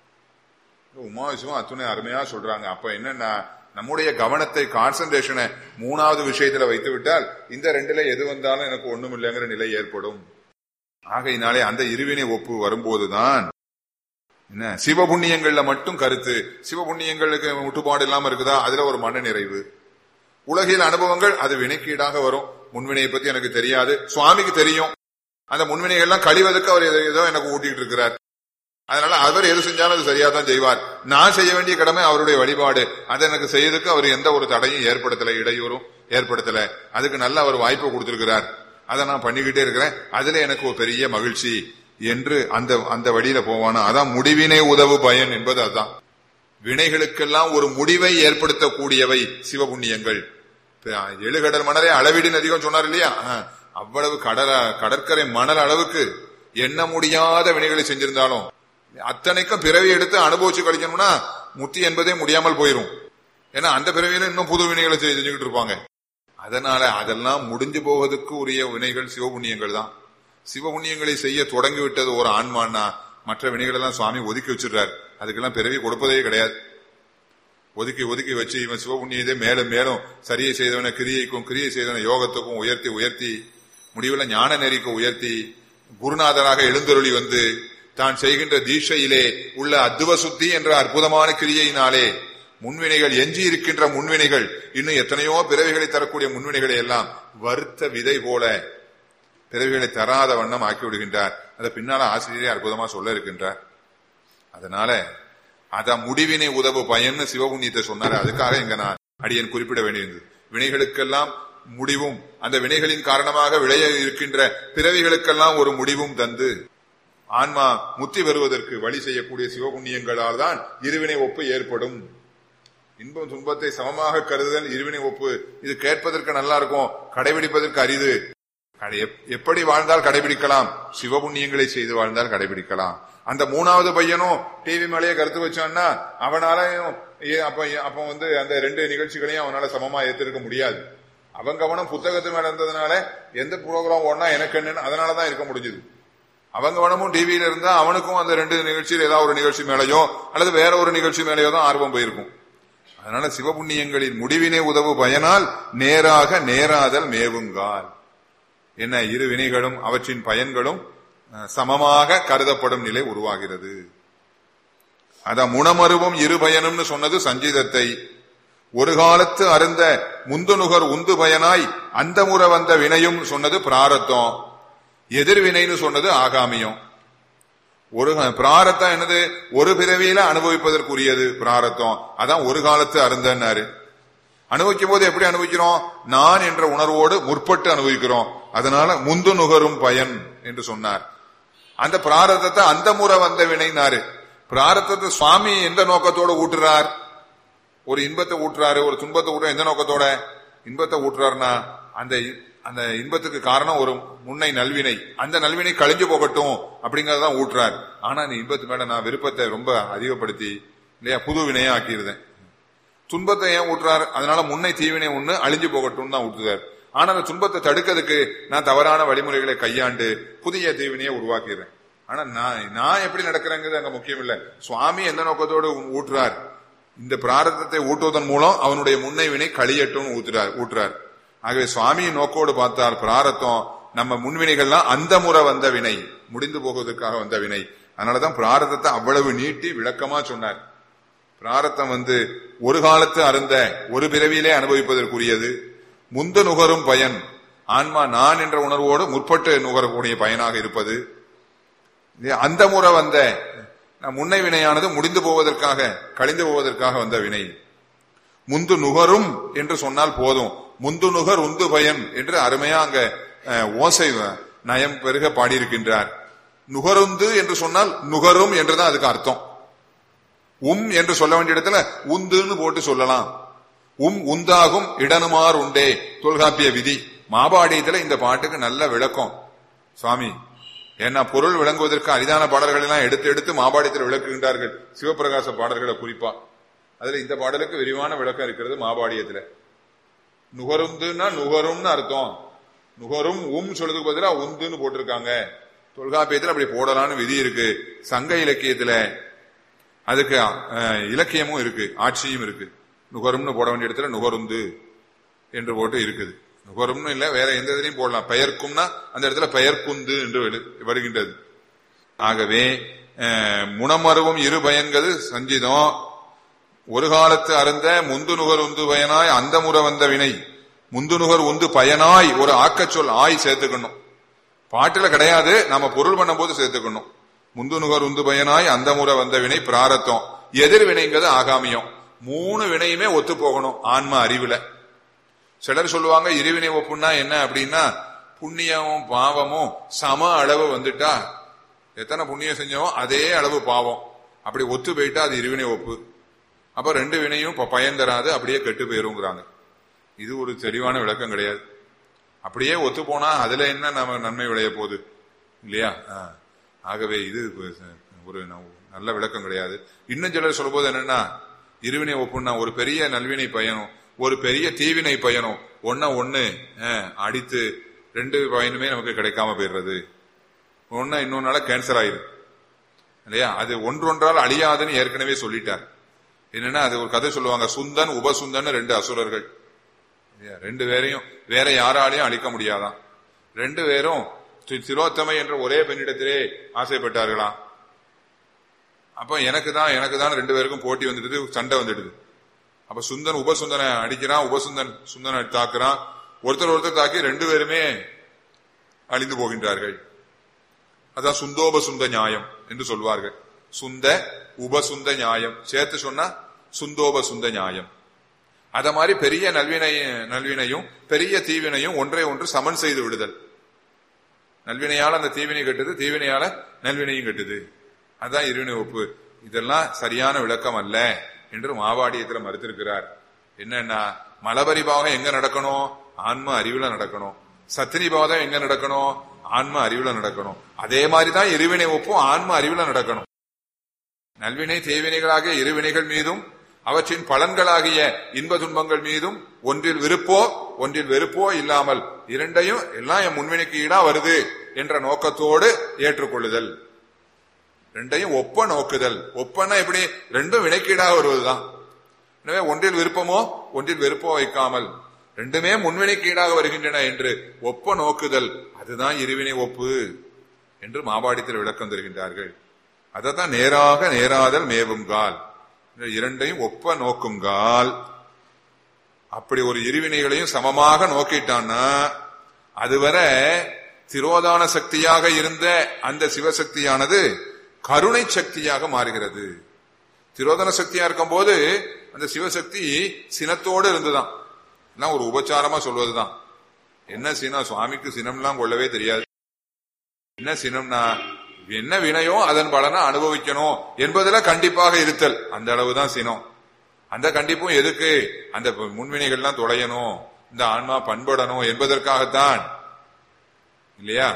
உமாவிசுவம் அத்துணை அருமையா சொல்றாங்க அப்ப என்னன்னா நம்முடைய கவனத்தை கான்சன்ட்ரேஷனை மூணாவது விஷயத்துல வைத்து விட்டால் இந்த ரெண்டுல எது வந்தாலும் எனக்கு ஒண்ணும் இல்லைங்கிற நிலை ஏற்படும் ஆகையினாலே அந்த இருவினை ஒப்பு வரும்போதுதான் என்ன சிவபுண்ணியங்கள்ல மட்டும் கருத்து சிவபுண்ணியங்களுக்கு முட்டுப்பாடு இல்லாம இருக்குதா அதுல ஒரு மன நிறைவு உலகில் அனுபவங்கள் அது வினைக்கீடாக வரும் முன்வினையை பத்தி எனக்கு தெரியாது சுவாமிக்கு தெரியும் அந்த முன்வினைகள்லாம் கழிவதற்கு அவர் ஏதோ- ஏதோ எனக்கு ஊட்டிட்டு இருக்கிறார் அதனால அவர் எது செஞ்சாலும் அது சரியா தான் செய்வார் நான் செய்ய வேண்டிய கடமை அவருடைய வழிபாடு அதை எனக்கு செய்யறதுக்கு அவர் எந்த ஒரு தடையும் ஏற்படுத்தல இடையூறும் ஏற்படுத்தல அதுக்கு நல்ல அவர் வாய்ப்பு கொடுத்திருக்கிறார் அதை நான் பண்ணிக்கிட்டே இருக்கிறேன் அதுல எனக்கு ஒரு பெரிய மகிழ்ச்சி என்று அந்த அந்த வழியில போவானா அதான் முடிவினை உதவு பயன் என்பது அதுதான் வினைகளுக்கெல்லாம் ஒரு முடிவை ஏற்படுத்தக்கூடியவை சிவபுண்ணியங்கள் இப்ப எழுகடல் மணலை அளவீடின் அதிகம் சொன்னார் இல்லையா ஆ, அவ்வளவு கடல கடற்கரை மணல் அளவுக்கு எண்ண முடியாத வினைகளை செஞ்சிருந்தாலும் அத்தனைக்கும் பிறவி எடுத்து அனுபவிச்சு கழிக்கணும்னா முத்தி என்பதே முடியாமல் போயிரும் ஏன்னா அந்த பிறவியில இன்னும் புது வினைகளை செஞ்சு- செஞ்சுக்கிட்டு இருப்பாங்க அதனால அதெல்லாம் முடிஞ்சு போவதற்கு உரிய வினைகள் சிவபுண்ணியங்கள் தான் சிவபுண்ணியங்களை செய்ய தொடங்கி விட்டது ஒரு ஆன்மான்னா மற்ற வினைகள் எல்லாம் சுவாமி ஒதுக்கி வச்சிடுறார் அதுக்கெல்லாம் பிறவி கொடுப்பதே கிடையாது ஒதுக்கி ஒதுக்கி வச்சு இவன் சிவபுண்ணியத்தை மேலும் மேலும் சரியை செய்தவனை கிரியைக்கும் கிரியை செய்தவனை யோகத்துக்கும் உயர்த்தி உயர்த்தி முடிவுல ஞான நெறிக்கு உயர்த்தி குருநாதராக எழுந்தருளி வந்து தான் செய்கின்ற தீட்சையிலே உள்ள அத்துவ சுத்தி என்ற அற்புதமான கிரியையினாலே முன்வினைகள் எஞ்சி இருக்கின்ற முன்வினைகள் இன்னும் எத்தனையோ பிறவிகளை தரக்கூடிய முன்வினைகளை எல்லாம் வருத்த விதை போல பிறவிகளை தராத வண்ணம் ஆக்கி விடுகின்றார் அதை பின்னால ஆசிரியரே அற்புதமா சொல்ல இருக்கின்றார் அதனால அத முடிவினை உதவு பயன்னு சிவபுண்ணியத்தை சொன்னாரு அதுக்காக இங்க நான் அடியன் குறிப்பிட வேண்டியது வினைகளுக்கெல்லாம் முடிவும் அந்த வினைகளின் காரணமாக விளைய இருக்கின்ற பிறவிகளுக்கெல்லாம் ஒரு முடிவும் தந்து ஆன்மா முத்தி பெறுவதற்கு வழி செய்யக்கூடிய சிவபுண்ணியங்களால் தான் இருவினை ஒப்பு ஏற்படும் இன்பம் துன்பத்தை சமமாக கருதுதல் இருவினை ஒப்பு இது கேட்பதற்கு நல்லா இருக்கும் கடைபிடிப்பதற்கு அரிது கடை- எப்- எப்படி வாழ்ந்தால் கடைபிடிக்கலாம் சிவபுண்ணியங்களை செய்து வாழ்ந்தால் கடைபிடிக்கலாம் அந்த மூணாவது பையனும் டிவி மேலேயே கருத்து வச்சான்னா அவனாலையும் ஏ- அப்ப அப்ப வந்து அந்த ரெண்டு நிகழ்ச்சிகளையும் அவனால சமமா ஏத்திருக்க முடியாது அவன் கவனம் புத்தகத்து மேல இருந்ததுனால எந்த ப்ரோக்ராம் ஓடனா எனக்கு என்னன்னு அதனாலதான் இருக்க முடிஞ்சது அவங்க கவனமும் டிவியில இருந்தா அவனுக்கும் அந்த ரெண்டு நிகழ்ச்சியில் ஏதாவது ஒரு நிகழ்ச்சி மேலேயோ அல்லது வேற ஒரு நிகழ்ச்சி மேலேயோ தான் ஆர்வம் போயிருக்கும் அதனால சிவபுண்ணியங்களின் முடிவினை உதவு பயனால் நேராக நேராதல் மேவுங்கால் என்ன இரு வினைகளும் அவற்றின் பயன்களும் அஹ், சமமாக கருதப்படும் நிலை உருவாகிறது அதான் முணமருவும் இரு பயனும்னு சொன்னது சஞ்சீதத்தை ஒரு காலத்து அருந்த முந்துநுகர் உந்து பயனாய் அந்த முறை வந்த வினையும் சொன்னது பிராரத்தம் எதிர்வினைன்னு சொன்னது ஆகாமியம் ஒரு பிராரத்தம் என்னது ஒரு பிறவியில அனுபவிப்பதற்குரியது பிராரத்தம் அதான் ஒரு காலத்து அருந்தன்னாரு அனுபவிக்கும் போது எப்படி அனுபவிக்கிறோம் நான் என்ற உணர்வோடு முற்பட்டு அனுபவிக்கிறோம் அதனால முந்து நுகரும் பயன் என்று சொன்னார் அந்த பிராரத்தத்தை அந்த முறை வந்த வினைனாரு பிராரத்தத்தை சுவாமி எந்த நோக்கத்தோட ஊட்டுறார் ஒரு இன்பத்தை ஊட்டுறாரு ஒரு துன்பத்தை ஊட்டுற எந்த நோக்கத்தோட இன்பத்தை ஊட்டுறாருன்னா அந்த இ- அந்த இன்பத்துக்கு காரணம் ஒரு முன்னை நல்வினை அந்த நல்வினை கழிஞ்சு போகட்டும் அப்படிங்கறதான் ஊட்டுறார் ஆனா அந்த இன்பத்து மேல நான் விருப்பத்தை ரொம்ப அதிகப்படுத்தி இல்லையா புது வினையா ஆக்கியிருந்தேன் துன்பத்தை ஏன் ஊட்டுறார் அதனால முன்னை தீவினை ஒண்ணு அழிஞ்சு போகட்டும் தான் ஊட்டுறார் ஆனா அந்த துன்பத்தை தடுக்கிறதுக்கு நான் தவறான வழிமுறைகளை கையாண்டு புதிய தீவினையை உருவாக்கிறேன் ஆனா நான் நான் எப்படி நடக்கிறேங்கிறது அங்க முக்கியம் இல்ல சுவாமி எந்த நோக்கத்தோடு ஊட்டுறார் இந்த பிராரத்தத்தை ஊட்டுவதன் மூலம் அவனுடைய முன்னை வினை கழியட்டும் ஊத்துறார் ஊட்டுறார் ஆகவே சுவாமியின் நோக்கோடு பார்த்தால் பிராரத்தம் நம்ம முன்வினைகள்லாம் அந்த முறை வந்த வினை முடிந்து போவதற்காக வந்த வினை அதனாலதான் பிராரத்தத்தை அவ்வளவு நீட்டி விளக்கமா சொன்னார் பிராரத்தம் வந்து ஒரு காலத்து அருந்த ஒரு பிறவியிலே அனுபவிப்பதற்குரியது முந்த நுகரும் பயன் ஆன்மா நான் என்ற உணர்வோடு முற்பட்டு நுகரக்கூடிய பயனாக இருப்பது இல்லையா? அந்த முறை வந்த நம் முன்னை வினையானது முடிந்து போவதற்காக கழிந்து போவதற்காக வந்த வினை முந்து நுகரும் என்று சொன்னால் போதும் முந்து நுகர் உந்து பயன் என்று அருமையா அங்க அஹ், ஓசை அஹ், நயம் பெருக பாடியிருக்கின்றார் நுகருந்து என்று சொன்னால் நுகரும் என்றுதான் அதுக்கு அர்த்தம் உம் என்று சொல்ல வேண்டிய இடத்துல உந்துன்னு போட்டு சொல்லலாம் உம் உந்தாகும் இடனுமார் உண்டே தொல்காப்பிய விதி மாபாடியத்துல இந்த பாட்டுக்கு நல்ல விளக்கம் சுவாமி ஏன்னா பொருள் விளங்குவதற்கு அரிதான பாடல்கள் எல்லாம் எடுத்து எடுத்து மாபாடியத்தில் விளக்குகின்றார்கள் சிவபிரகாச பாடல்களை குறிப்பா அதுல இந்த பாடலுக்கு விரிவான விளக்கம் இருக்கிறது மாபாடியத்துல நுகருந்துன்னா நுகரும்னு அர்த்தம் நுகரும் உம் சொல்றதுக்கு பதிலா உந்துன்னு போட்டிருக்காங்க தொல்காப்பியத்துல அப்படி போடலான்னு விதி இருக்கு சங்க இலக்கியத்துல அதுக்கு அஹ், இலக்கியமும் இருக்கு ஆட்சியும் இருக்கு நுகரும்னு போட வேண்டிய இடத்துல நுகருந்து என்று போட்டு இருக்குது நுகரும்னு இல்ல வேற எந்த இதுலயும் போடலாம் பெயர்க்கும்னா அந்த இடத்துல பெயர்க்குந்து என்று எழு- வருகின்றது ஆகவே அஹ், முனமருவும் இரு பயன்கள் சஞ்சிதம் ஒரு காலத்து அருந்த முந்து நுகர் உந்து பயனாய் அந்த முறை வந்த வினை முந்து நுகர் உந்து பயனாய் ஒரு ஆக்கச் சொல் ஆய் சேர்த்துக்கணும் பாட்டுல கிடையாது நாம பொருள் பண்ணும்போது சேர்த்துக்கணும் முந்து நுகர் உந்து பயனாய் அந்த முறை வந்த வினை பிராரத்தம் எதிர் வினைங்கிறது ஆகாமியம் மூணு வினையுமே ஒத்து போகணும் ஆன்ம அறிவுல சிலர் சொல்லுவாங்க இருவினை ஒப்புன்னா என்ன அப்படின்னா புண்ணியமும் பாவமும் சம அளவு வந்துட்டா எத்தனை புண்ணியம் செஞ்சோமோ அதே அளவு பாவம் அப்படி ஒத்து போயிட்டா அது இருவினை ஒப்பு அப்ப ரெண்டு வினையும் இப்ப பயன் தராது அப்படியே கெட்டு போயிருங்கிறாங்க இது ஒரு தெளிவான விளக்கம் கிடையாது அப்படியே ஒத்து போனா அதுல என்ன நம்ம நன்மை விளைய போகுது இல்லையா ஆ. ஆகவே இது ஒரு ந- நல்ல விளக்கம் கிடையாது இன்னும் சிலர் சொல்லும்போது என்னன்னா இருவினை ஒப்புன்னா ஒரு பெரிய நல்வினை பயனும் ஒரு பெரிய தீவினை பயனும் ஒன்ன ஒண்ணு ஆ, அடித்து ரெண்டு பயனுமே நமக்கு கிடைக்காம போயிடுறது ஒன்னா இன்னொன்னால கேன்சர் ஆயிரும் இல்லையா அது ஒன்றொன்றால் அழியாதுன்னு ஏற்கனவே சொல்லிட்டார் என்னன்னா அது ஒரு கதை சொல்லுவாங்க சுந்தன் உபசுந்தன் ரெண்டு அசுரர்கள் இல்லையா? ரெண்டு பேரையும் வேற யாராலையும் அழிக்க முடியாதாம் ரெண்டு பேரும் தி- திலோத்தமை என்ற ஒரே பெண்ணிடத்திலே ஆசைப்பட்டார்களாம் அப்ப எனக்கு தான் எனக்கு தான் ரெண்டு பேருக்கும் போட்டி வந்துடுது சண்டை வந்துடுது அப்ப சுந்தன் உபசுந்தனை அடிக்கிறான் உபசுந்தன் சுந்தனை தாக்குறான் ஒருத்தர் ஒருத்தர் தாக்கி ரெண்டு பேருமே அழிந்து போகின்றார்கள் அதான் சுந்தோப சுந்த நியாயம் என்று சொல்வார்கள் சுந்த உபசுந்த நியாயம் சேர்த்து சொன்னா சுந்தோப சுந்த நியாயம் அத மாதிரி பெரிய நல்வினை நல்வினையும் பெரிய தீவினையும் ஒன்றை ஒன்று சமன் செய்து விடுதல் நல்வினையால அந்த தீவினை கட்டுது தீவினையால நல்வினையும் கட்டுது அதான் இருவினை ஒப்பு இதெல்லாம் சரியான விளக்கம் அல்ல என்று மாவாடியத்துல மறுத்திருக்கிறார் என்னன்னா மலபரிபாகம் எங்க நடக்கணும் ஆன்ம அறிவுல நடக்கணும் சத்தினிபாதம் எங்க நடக்கணும் ஆன்ம அறிவுல நடக்கணும் அதே மாதிரிதான் இருவினை ஒப்பும் ஆன்ம அறிவுல நடக்கணும் நல்வினை தேவினைகளாகிய இருவினைகள் மீதும் அவற்றின் பலன்களாகிய இன்ப துன்பங்கள் மீதும் ஒன்றில் விருப்போ ஒன்றில் வெறுப்போ இல்லாமல் இரண்டையும் எல்லாம் என் முன்வினைக்கு ஈடா வருது என்ற நோக்கத்தோடு ஏற்றுக்கொள்ளுதல் ரெண்டையும் ஒப்ப நோக்குதல் ஒப்பன்னா எப்படி ரெண்டும் வினைக்கீடாக வருவதுதான் எனவே ஒன்றில் விருப்பமோ ஒன்றில் வெறுப்போ வைக்காமல் ரெண்டுமே முன்வினைக்கு ஈடாக வருகின்றன என்று ஒப்ப நோக்குதல் அதுதான் இருவினை ஒப்பு என்று மாபாடித்தில் விளக்கம் தருகின்றார்கள் அதைத்தான் நேராக நேராதல் மேவுங்கால் இந்த இரண்டையும் ஒப்ப நோக்குங்கால் அப்படி ஒரு இருவினைகளையும் சமமாக நோக்கிட்டான்னா அதுவரை திரோதான சக்தியாக இருந்த அந்த சிவசக்தியானது கருணை சக்தியாக மாறுகிறது திரோதன சக்தியா இருக்கும்போது அந்த சிவசக்தி சினத்தோடு இருந்துதான் எல்லாம் ஒரு உபச்சாரமா சொல்வதுதான் என்ன சினம் சுவாமிக்கு சினம்லாம் கொள்ளவே தெரியாது என்ன சினம்னா என்ன வினையோ அதன் பலனை அனுபவிக்கணும் என்பதுல கண்டிப்பாக இருத்தல் அந்த அளவுதான் சினம் அந்த கண்டிப்பும் எதுக்கு அந்த முன்வினைகள்லாம் தொலையணும் இந்த ஆன்மா பண்படணும் என்பதற்காகத்தான் இல்லையா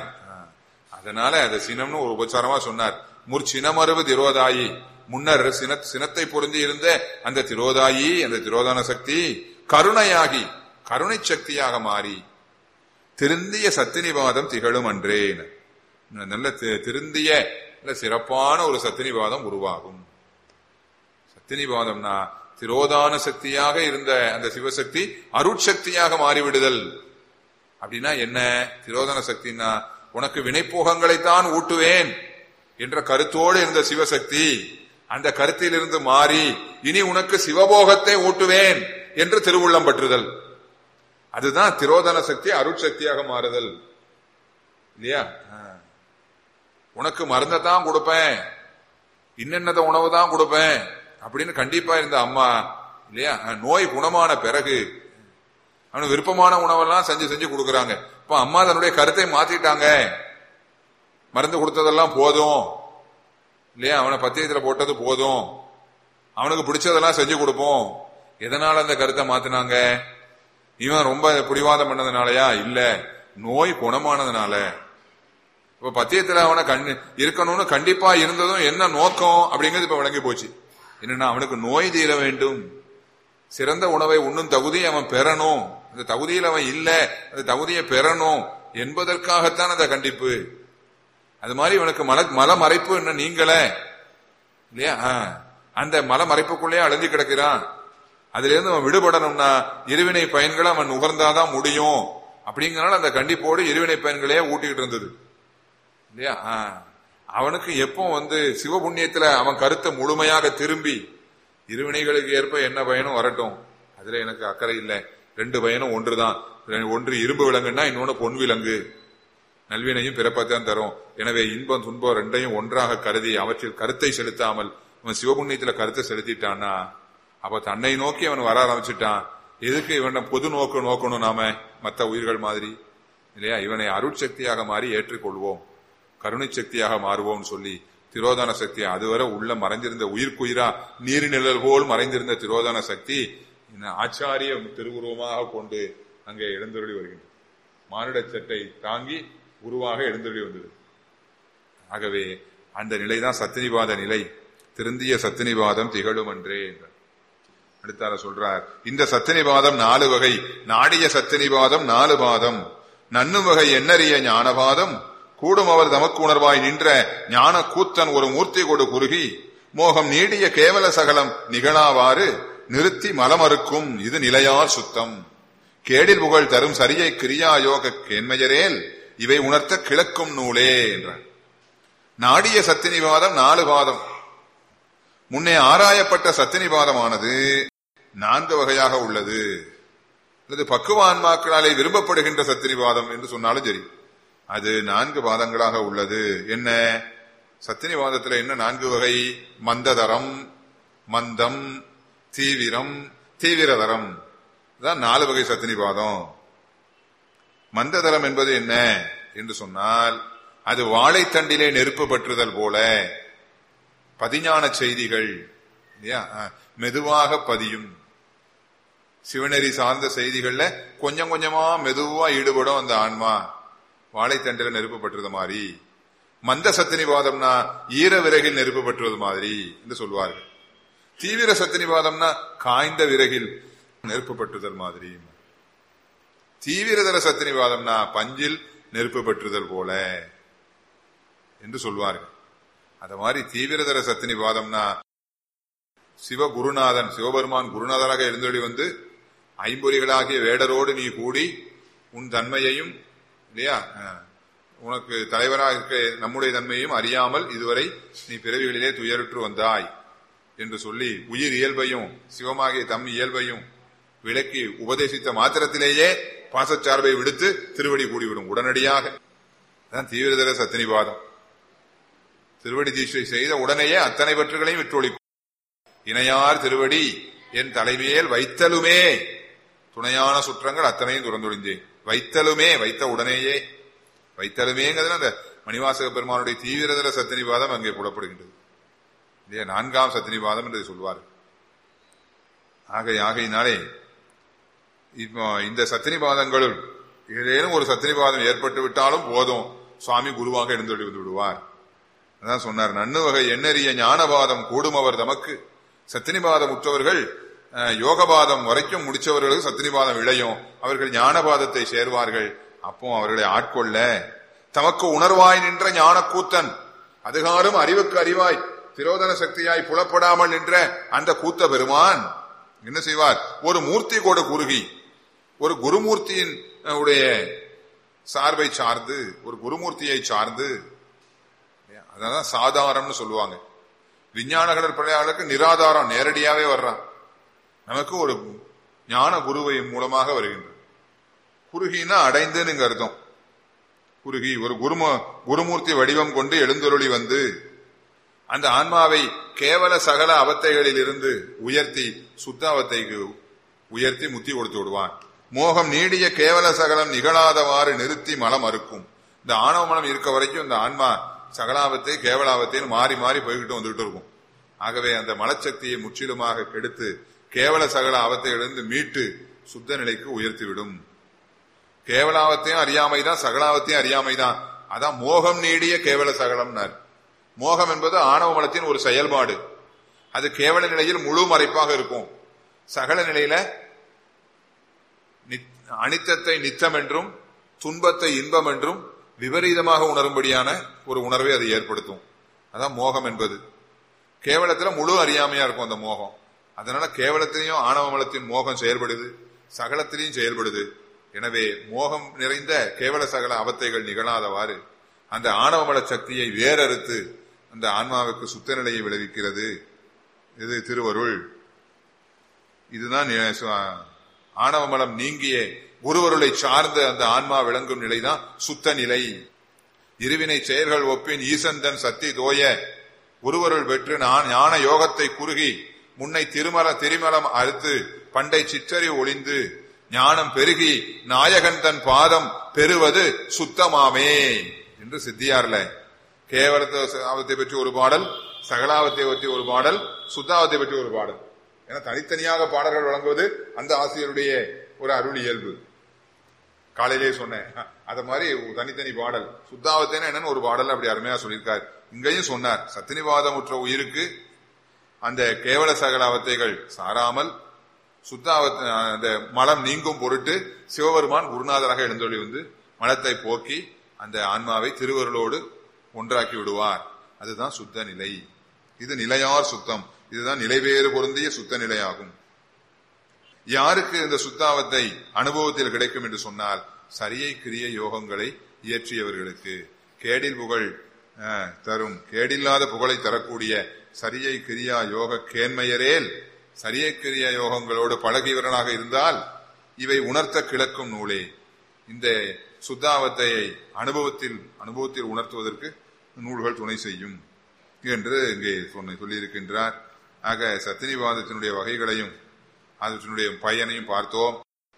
அதனால அந்த சினம்னு ஒரு உபச்சாரமா சொன்னார் முற்சினமரபு திரோதாயி முன்னர் சின சினத்தை பொருந்தி இருந்த அந்த திரோதாயி அந்த திரோதான சக்தி கருணையாகி கருணை சக்தியாக மாறி திருந்திய சத்தினிவாதம் திகழும் அன்றேன் நல்ல திருந்திய நல்ல சிறப்பான ஒரு சத்தினிவாதம் உருவாகும் சத்தினிவாதம்னா திரோதான சக்தியாக இருந்த அந்த சிவசக்தி அருட்சக்தியாக மாறிவிடுதல் அப்படின்னா என்ன திரோதன சக்தினா உனக்கு வினைப்போகங்களைத்தான் ஊட்டுவேன் என்ற கருத்தோடு இருந்த சிவசக்தி அந்த கருத்திலிருந்து மாறி இனி உனக்கு சிவபோகத்தை ஊட்டுவேன் என்று திருவுள்ளம் பற்றுதல் அதுதான் திரோதன சக்தி அருட்சக்தியாக மாறுதல் இல்லையா உனக்கு மருந்தை தான் கொடுப்பேன் இன்னென்னத உணவு தான் கொடுப்பேன் அப்படின்னு கண்டிப்பா இருந்த அம்மா இல்லையா நோய் குணமான பிறகு அவனுக்கு விருப்பமான உணவெல்லாம் செஞ்சு செஞ்சு கொடுக்கறாங்க இப்ப அம்மா தன்னுடைய கருத்தை மாத்திட்டாங்க மருந்து கொடுத்ததெல்லாம் போதும் இல்லையா அவனை பத்தியத்துல போட்டது போதும் அவனுக்கு பிடிச்சதெல்லாம் செஞ்சு கொடுப்போம் எதனால அந்த கருத்தை மாத்தினாங்க இவன் ரொம்ப பிடிவாதம் பண்ணதுனாலயா இல்ல நோய் குணமானதுனால இப்ப பத்தியத்துல அவனை கண்ணு இருக்கணும்னு கண்டிப்பா இருந்ததும் என்ன நோக்கம் அப்படிங்கிறது இப்ப விளங்கி போச்சு என்னன்னா அவனுக்கு நோய் தீர வேண்டும் சிறந்த உணவை உண்ணும் தகுதி அவன் பெறணும் அந்த தகுதியில் அவன் இல்ல அந்த தகுதியை பெறணும் என்பதற்காகத்தான் அந்த கண்டிப்பு அது மாதிரி இவனுக்கு மல மல மறைப்பு என்ன நீங்கள இல்லையா அந்த மல மறைப்புக்குள்ளேயே அழிஞ்சு கிடக்கிறான் அதுல இருந்து அவன் விடுபடணும்னா இருவினை பயன்களை அவன் நுகர்ந்தாதான் முடியும் அப்படிங்கறனால அந்த கண்டிப்போடு இருவினை பயன்களே ஊட்டிக்கிட்டு இருந்தது இல்லையா அவனுக்கு எப்போ வந்து சிவபுண்ணியத்துல அவன் கருத்தை முழுமையாக திரும்பி இருவினைகளுக்கு ஏற்ப என்ன பயனும் வரட்டும் அதுல எனக்கு அக்கறை இல்லை ரெண்டு பயனும் ஒன்றுதான் ஒன்று இரும்பு விலங்குன்னா இன்னொன்னு பொன் விலங்கு நல்வினையும் பிறப்பத்தான் தரும் எனவே இன்பம் துன்பம் ரெண்டையும் ஒன்றாக கருதி அவற்றில் கருத்தை செலுத்தாமல் அவன் சிவபுண்ணியத்துல கருத்தை செலுத்திட்டான்னா அப்ப தன்னை நோக்கி அவன் வர ஆரம்பிச்சுட்டான் எதுக்கு இவனை பொது நோக்கு நோக்கணும் நாம மற்ற உயிர்கள் மாதிரி இல்லையா இவனை அருட்சக்தியாக மாறி ஏற்றுக்கொள்வோம் கருணை சக்தியாக மாறுவோம் சொல்லி திரோதான சக்தி அதுவரை உள்ள மறைந்திருந்த உயிர்க்குயிரா நீர்நிழல் போல் மறைந்திருந்த திரோதான சக்தி ஆச்சாரிய திருவுருவமாக கொண்டு அங்கே எழுந்தருளி வருகின்றது மானிட சட்டை தாங்கி உருவாக எழுந்தருளி வந்தது ஆகவே அந்த நிலைதான் சத்தினிவாத நிலை திருந்திய சத்தினிவாதம் திகழும் என்றே என்றார் அடுத்தார சொல்றார் இந்த சத்தினிவாதம் நாலு வகை நாடிய சத்தினிவாதம் நாலு பாதம் நன்னு வகை எண்ணறிய ஞானபாதம் கூடும் அவர் தமக்கு உணர்வாய் நின்ற ஞான கூத்தன் ஒரு மூர்த்தி கொடு குறுகி மோகம் நீடிய கேவல சகலம் நிகழாவாறு நிறுத்தி மலமறுக்கும் இது நிலையார் சுத்தம் கேடில் புகழ் தரும் சரியை கிரியா யோக கேண்மையரேல் இவை உணர்த்த கிழக்கும் நூலே என்றார் நாடிய சத்தினிவாதம் நாலு பாதம் முன்னே ஆராயப்பட்ட சத்தினிவாதமானது நான்கு வகையாக உள்ளது அல்லது பக்குவ ஆன்மாக்களாலே விரும்பப்படுகின்ற சத்தினிவாதம் என்று சொன்னாலும் சரி அது நான்கு பாதங்களாக உள்ளது என்ன சத்தினிவாதத்துல என்ன நான்கு வகை மந்ததரம் மந்தம் தீவிரம் தீவிரதரம் தான் நாலு வகை சத்தினிபாதம் மந்ததரம் என்பது என்ன என்று சொன்னால் அது வாழைத்தண்டிலே நெருப்பு பற்றுதல் போல பதிஞான செய்திகள் இல்லையா அஹ், மெதுவாக பதியும் சிவநெறி சார்ந்த செய்திகள்ல கொஞ்சம் கொஞ்சமா மெதுவா ஈடுபடும் அந்த ஆன்மா வாழைத்தண்டில நெருப்பு பற்றுறது மாதிரி மந்த சத்தினிவாதம்னா ஈர விறகில் நெருப்பு பற்றுவது மாதிரி என்று சொல்வார்கள் தீவிர சத்தினிவாதம்னா காய்ந்த விறகில் நெருப்பு பற்றுதல் மாதிரி தீவிரதர சத்தினிவாதம்னா பஞ்சில் நெருப்பு பற்றுதல் போல என்று சொல்வார்கள் அத மாதிரி தீவிரதர சத்தினிவாதம்னா சிவகுருநாதன் சிவபெருமான் குருநாதராக எழுந்தொழி வந்து ஐம்பொறிகளாகிய வேடரோடு நீ கூடி உன் தன்மையையும் இல்லையா அஹ், உனக்கு தலைவராக இருக்க நம்முடைய தன்மையும் அறியாமல் இதுவரை நீ பிறவிகளிலே துயருற்று வந்தாய் என்று சொல்லி உயிர் இயல்பையும் சிவமாகிய தம் இயல்பையும் விளக்கி உபதேசித்த மாத்திரத்திலேயே பாசச்சார்பை விடுத்து திருவடி கூடிவிடும் உடனடியாக அதான் தீவிரதர சத்தினிவாதம் திருவடி தீட்சை செய்த உடனேயே அத்தனை பற்றுகளையும் விற்றொழிக்கும் இணையார் திருவடி என் தலைமையில் வைத்தலுமே துணையான சுற்றங்கள் அத்தனையும் துறந்தொழிந்தேன் வைத்தலுமே வைத்த உடனேயே வைத்தலுமேங்கிறது அந்த மணிவாசக பெருமானுடைய தீவிரதர சத்தினிவாதம் அங்கே புலப்படுகின்றது இல்லையா நான்காம் சத்தினிவாதம் என்று சொல்வார் ஆகை ஆகையினாலே இப்போ இந்த சத்தினிபாதங்களுள் ஏதேனும் ஒரு சத்தினிபாதம் ஏற்பட்டு விட்டாலும் போதும் சுவாமி குருவாக எழுந்தொழி வந்து விடுவார் அதான் சொன்னார் நன்னு வகை எண்ணறிய ஞானபாதம் கூடுமவர் தமக்கு சத்தினிபாதம் உற்றவர்கள் அஹ், யோகபாதம் வரைக்கும் முடிச்சவர்களுக்கு சத்தினிபாதம் இழையும் அவர்கள் ஞானபாதத்தை சேர்வார்கள் அப்போ அவர்களை ஆட்கொள்ள தமக்கு உணர்வாய் நின்ற ஞான கூத்தன் அதுகாரும் அறிவுக்கு அறிவாய் திரோதன சக்தியாய் புலப்படாமல் நின்ற அந்த கூத்த பெருமான் என்ன செய்வார் ஒரு மூர்த்தி கூட குறுகி ஒரு குருமூர்த்தியின் அஹ், உடைய சார்பை சார்ந்து ஒரு குருமூர்த்தியை சார்ந்து அதான் சாதாரம்னு சொல்லுவாங்க விஞ்ஞானகடர் பிள்ளையாளுக்கு நிராதாரம் நேரடியாவே வர்றான் நமக்கு ஒரு ஞான குருவை மூலமாக வருகின்றது குறுகினா அடைந்துன்னு அர்த்தம் குறுகி ஒரு குரும குருமூர்த்தி வடிவம் கொண்டு எழுந்தருளி வந்து அந்த ஆன்மாவை கேவல சகல அவத்தைகளில் இருந்து உயர்த்தி சுத்த அவத்தைக்கு உயர்த்தி முத்தி கொடுத்து விடுவான் மோகம் நீடிய கேவல சகலம் நிகழாதவாறு நிறுத்தி மலம் அறுக்கும் இந்த ஆணவ மலம் இருக்க வரைக்கும் இந்த ஆன்மா சகலாவத்தை கேவலாவத்தைன்னு மாறி மாறி போய்கிட்டு வந்துகிட்டு இருக்கும் ஆகவே அந்த மலச்சக்தியை முற்றிலுமாக கெடுத்து கேவல சகல அவத்தையிலிருந்து மீட்டு சுத்த நிலைக்கு உயர்த்திவிடும் கேவலாவத்தையும் அறியாமைதான் சகலாவத்தையும் அறியாமைதான் அதான் மோகம் நீடிய கேவல சகலம்னார் மோகம் என்பது ஆணவ மலத்தின் ஒரு செயல்பாடு அது கேவல நிலையில் முழு மறைப்பாக இருக்கும் சகல நிலையில நித்- அனித்தத்தை நித்தம் என்றும் துன்பத்தை இன்பம் என்றும் விபரீதமாக உணரும்படியான ஒரு உணர்வை அது ஏற்படுத்தும் அதான் மோகம் என்பது கேவலத்துல முழு அறியாமையா இருக்கும் அந்த மோகம் அதனால கேவலத்திலையும் ஆணவ மலத்தின் மோகம் செயல்படுது சகலத்திலையும் செயல்படுது எனவே மோகம் நிறைந்த கேவல சகல அவத்தைகள் நிகழாதவாறு அந்த ஆணவ மல சக்தியை வேறறுத்து அந்த ஆன்மாவுக்கு சுத்த நிலையை விளைவிக்கிறது இது திருவருள் இதுதான் நி- சு- ஆணவ மலம் நீங்கிய குருவருளை சார்ந்த அந்த ஆன்மா விளங்கும் நிலைதான் சுத்த நிலை இருவினை செயல்கள் ஒப்பின் ஈசந்தன் சத்தி தோய குருவருள் பெற்று நான் ஞான யோகத்தை குறுகி முன்னை திருமல திரிமலம் அறுத்து பண்டை சிற்றறி ஒளிந்து ஞானம் பெருகி நாயகன் தன் பாதம் பெறுவது சுத்தமாமே என்று சித்தியார்ல கேவலத்தை ஆபத்தை பற்றி ஒரு பாடல் சகலாவத்தை பற்றி ஒரு பாடல் சுத்தாவத்தை பற்றி ஒரு பாடல் ஏன்னா தனித்தனியாக பாடல்கள் வழங்குவது அந்த ஆசிரியருடைய ஒரு அருள் இயல்பு காலையிலே சொன்னேன் அத மாதிரி ஒரு தனித்தனி பாடல் சுத்தாவத்தேனா என்னன்னு ஒரு பாடல் அப்படி அருமையா சொல்லியிருக்கார் இங்கேயும் சொன்னார் சத்தினிவாதம் உற்ற உயிருக்கு அந்த கேவல சகல அவத்தைகள் சாராமல் சுத்தாவத் அந்த மலம் நீங்கும் பொருட்டு சிவபெருமான் குருநாதராக எழுந்தொழி வந்து மலத்தை போக்கி அந்த ஆன்மாவை திருவருளோடு ஒன்றாக்கி விடுவார் அதுதான் சுத்த நிலை இது நிலையார் சுத்தம் இதுதான் நிலைவேறு பொருந்திய சுத்த நிலையாகும் யாருக்கு இந்த சுத்தாவத்தை அனுபவத்தில் கிடைக்கும் என்று சொன்னால் சரியை கிரிய யோகங்களை இயற்றியவர்களுக்கு கேடில் புகழ் அஹ், தரும் கேடில்லாத புகழை தரக்கூடிய சரியை கிரியா யோக கேண்மையரேல் சரியை கிரியா யோகங்களோடு பழகியவர்களாக இருந்தால் இவை உணர்த்த கிழக்கும் நூலே இந்த சுத்தாவத்தையை அனுபவத்தில் அனுபவத்தில் உணர்த்துவதற்கு நூல்கள் துணை செய்யும் என்று இங்கே சொன்ன சொல்லியிருக்கின்றார் ஆக சத்தினிவாதத்தினுடைய வகைகளையும் அதனுடைய பயனையும் பார்த்தோம்